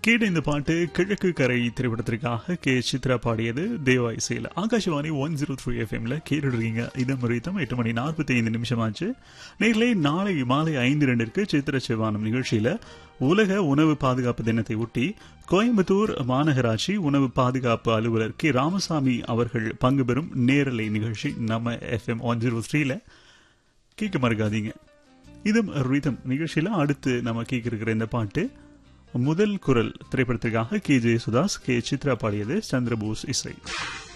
கேட்ட இந்த பாட்டு கிழக்கு கரை திரைப்படத்திற்காக கே சித்ரா பாடியது தேவா இசையில் ஆகாஷவாணி ஒன் ஜீரோ த்ரீ எஃப்எம்ல கேட்டுருக்கீங்க இதம் முறைத்தம் எட்டு மணி நாற்பத்தி ஐந்து நிமிஷம் ஆச்சு நேரிலே நாளை மாலை ஐந்து ரெண்டிற்கு சித்திர செவ்வானம் நிகழ்ச்சியில உலக உணவு பாதுகாப்பு தினத்தை ஒட்டி கோயம்புத்தூர் மாநகராட்சி உணவு பாதுகாப்பு அலுவலர் கே ராமசாமி அவர்கள் பங்கு பெறும் நேரலை நிகழ்ச்சி நம்ம எஃப்எம் ஒன் ஜீரோ த்ரீல கேட்க மறக்காதீங்க இதம் ரிதம் நிகழ்ச்சியில அடுத்து நம்ம கேட்க இருக்கிற இந்த பாட்டு முதல் குரல் திரைப்படத்திற்காக கே ஜெயசுதாஸ் கே சித்ரா பாடியது சந்திரபோஸ் இசை